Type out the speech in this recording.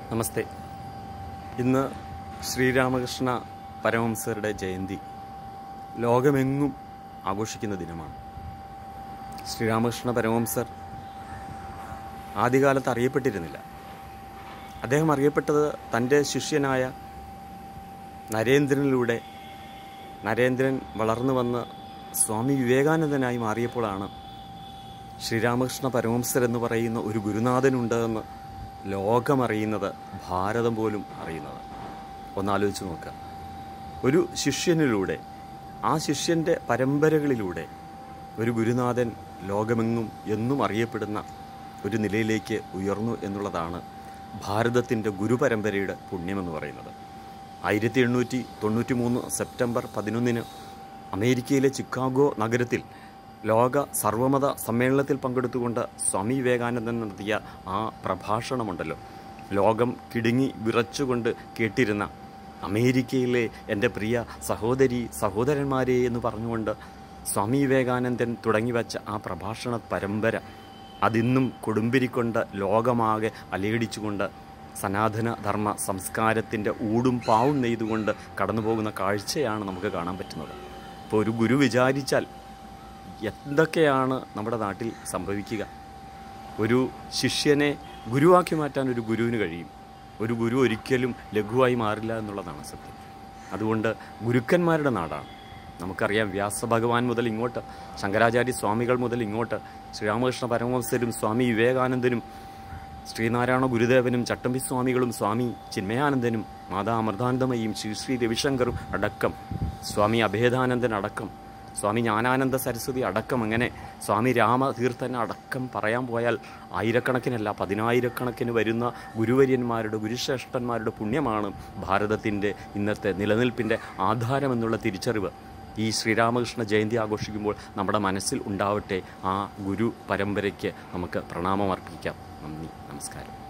നമസ്തേ ഇന്ന് ശ്രീരാമകൃഷ്ണ പരമഹംസരുടെ ജയന്തി ലോകമെങ്ങും ആഘോഷിക്കുന്ന ദിനമാണ് ശ്രീരാമകൃഷ്ണ പരമഹംസർ ആദ്യകാലത്ത് അറിയപ്പെട്ടിരുന്നില്ല അദ്ദേഹം അറിയപ്പെട്ടത് തൻ്റെ ശിഷ്യനായ നരേന്ദ്രനിലൂടെ നരേന്ദ്രൻ വളർന്നു വന്ന് സ്വാമി വിവേകാനന്ദനായി മാറിയപ്പോഴാണ് ശ്രീരാമകൃഷ്ണ പരമഹംസർ എന്ന് പറയുന്ന ഒരു ഗുരുനാഥനുണ്ട് എന്ന് ലോകമറിയുന്നത് ഭാരതം പോലും അറിയുന്നത് ഒന്നാലോചിച്ച് നോക്കുക ഒരു ശിഷ്യനിലൂടെ ആ ശിഷ്യൻ്റെ പരമ്പരകളിലൂടെ ഒരു ഗുരുനാഥൻ ലോകമെങ്ങും എന്നും അറിയപ്പെടുന്ന ഒരു നിലയിലേക്ക് ഉയർന്നു എന്നുള്ളതാണ് ഭാരതത്തിൻ്റെ ഗുരുപരമ്പരയുടെ പുണ്യമെന്ന് പറയുന്നത് ആയിരത്തി എണ്ണൂറ്റി തൊണ്ണൂറ്റി മൂന്ന് സെപ്റ്റംബർ പതിനൊന്നിന് അമേരിക്കയിലെ ചിക്കാഗോ നഗരത്തിൽ ലോക സർവമത സമ്മേളനത്തിൽ പങ്കെടുത്തുകൊണ്ട് സ്വാമി വിവേകാനന്ദൻ നടത്തിയ ആ പ്രഭാഷണമുണ്ടല്ലോ ലോകം കിടുങ്ങി വിറച്ചുകൊണ്ട് കേട്ടിരുന്ന അമേരിക്കയിലെ എൻ്റെ പ്രിയ സഹോദരി സഹോദരന്മാരെ എന്ന് പറഞ്ഞുകൊണ്ട് സ്വാമി വിവേകാനന്ദൻ തുടങ്ങിവെച്ച ആ പ്രഭാഷണ പരമ്പര അതിന്നും കൊടുമ്പിരിക്കൊണ്ട് ലോകമാകെ അലയടിച്ചുകൊണ്ട് സനാതന ധർമ്മ സംസ്കാരത്തിൻ്റെ ഊടും പാവും നെയ്തുകൊണ്ട് കടന്നു പോകുന്ന കാഴ്ചയാണ് നമുക്ക് കാണാൻ പറ്റുന്നത് ഇപ്പോൾ ഒരു ഗുരു വിചാരിച്ചാൽ എന്തൊക്കെയാണ് നമ്മുടെ നാട്ടിൽ സംഭവിക്കുക ഒരു ശിഷ്യനെ ഗുരുവാക്കി മാറ്റാൻ ഒരു ഗുരുവിന് കഴിയും ഒരു ഗുരു ഒരിക്കലും ലഘുവായി മാറില്ല എന്നുള്ളതാണ് സത്യം അതുകൊണ്ട് ഗുരുക്കന്മാരുടെ നാടാണ് നമുക്കറിയാം വ്യാസഭഗവാൻ മുതൽ ഇങ്ങോട്ട് ശങ്കരാചാര്യ സ്വാമികൾ മുതൽ ഇങ്ങോട്ട് ശ്രീരാമകൃഷ്ണ പരമവംസരും സ്വാമി വിവേകാനന്ദനും ശ്രീനാരായണ ഗുരുദേവനും ചട്ടമ്പി സ്വാമികളും സ്വാമി ചിന്മയാനന്ദനും മാതാ അമൃതാനന്ദമയും ശ്രീ ശ്രീ രവിശങ്കറും അടക്കം സ്വാമി അഭേദാനന്ദൻ അടക്കം സ്വാമി ജ്ഞാനാനന്ദ സരസ്വതി അടക്കം അങ്ങനെ സ്വാമി രാമതീർത്ഥൻ അടക്കം പറയാൻ പോയാൽ ആയിരക്കണക്കിനല്ല പതിനായിരക്കണക്കിന് വരുന്ന ഗുരുവര്യന്മാരുടെ ഗുരുശ്രേഷ്ഠന്മാരുടെ പുണ്യമാണ് ഭാരതത്തിൻ്റെ ഇന്നത്തെ നിലനിൽപ്പിൻ്റെ ആധാരമെന്നുള്ള തിരിച്ചറിവ് ഈ ശ്രീരാമകൃഷ്ണ ജയന്തി ആഘോഷിക്കുമ്പോൾ നമ്മുടെ മനസ്സിൽ ഉണ്ടാവട്ടെ ആ ഗുരു പരമ്പരയ്ക്ക് നമുക്ക് പ്രണാമം അർപ്പിക്കാം നന്ദി നമസ്കാരം